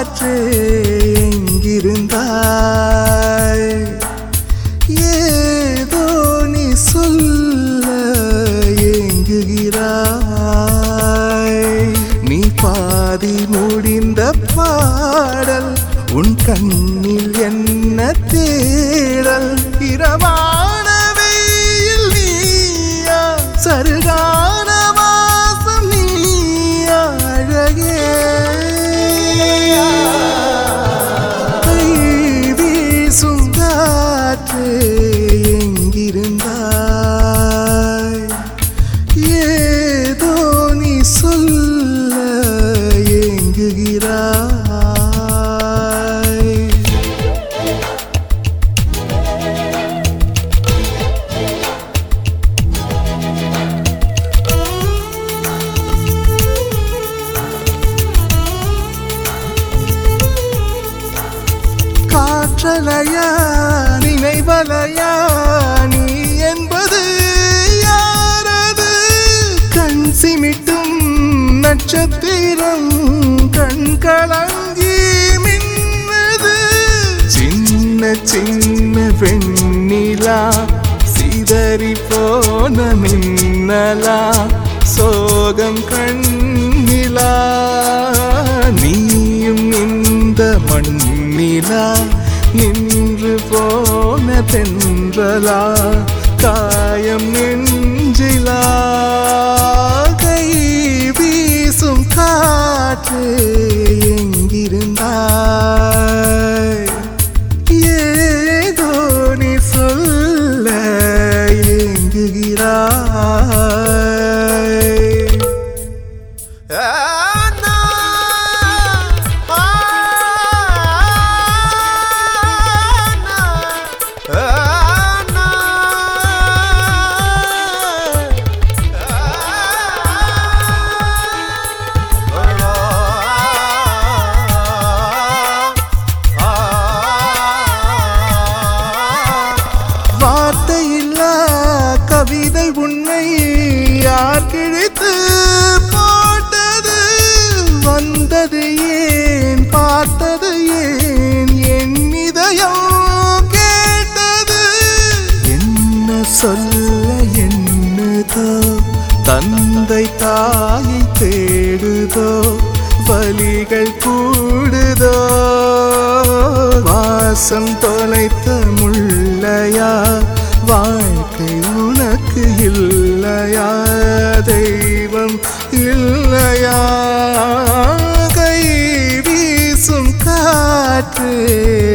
காற்று எங்கிருந்தாய் ஏதோ நீ சொல்ல ஏங்குகிறாய் நீ பாதி முடிந்த பாடல் உன் கண்ணில் என்ன தேடல் இரவான வெயில் நீயா சருகான வாசம் நீயா அழகே கை வீசும் காற்று எங்கிருந்தாய் ஏதோ நீ சொல்ல ஏங்குகிறாய் காற்றலையா நினைவலையா நீ என்பது யாரது கண் சிமிட்டும் நட்சத்திரம் கண் கலங்கி மின்னது சின்ன சின்ன வெண்ணிலா சிதறி போன மின்னலா சோகம் கண்ணிலா நீயும் இந்த மண்ணிலா நின்று போன தென்றலா காயம் நெஞ்சிலா கை வீசும் காற்று எங்கிருந்தாய் ஏதோ நீ சொல்ல ஏங்குகிறாய் வார்த்தையில்லா கவிதை உன்னை யார் கிழித்து போட்டது வந்தது ஏன் பார்த்தது ஏன் என் இதயம் கேட்டது என்ன சொல்ல என்னதோ தந்தை தாயை தேடுதோ வலிகள் கூடுதோ வாசம் தொலைத்த முள்ளையா வாழ்க்கை உனக்கு இல்லையா தெய்வம் இல்லையா கை வீசும் காற்று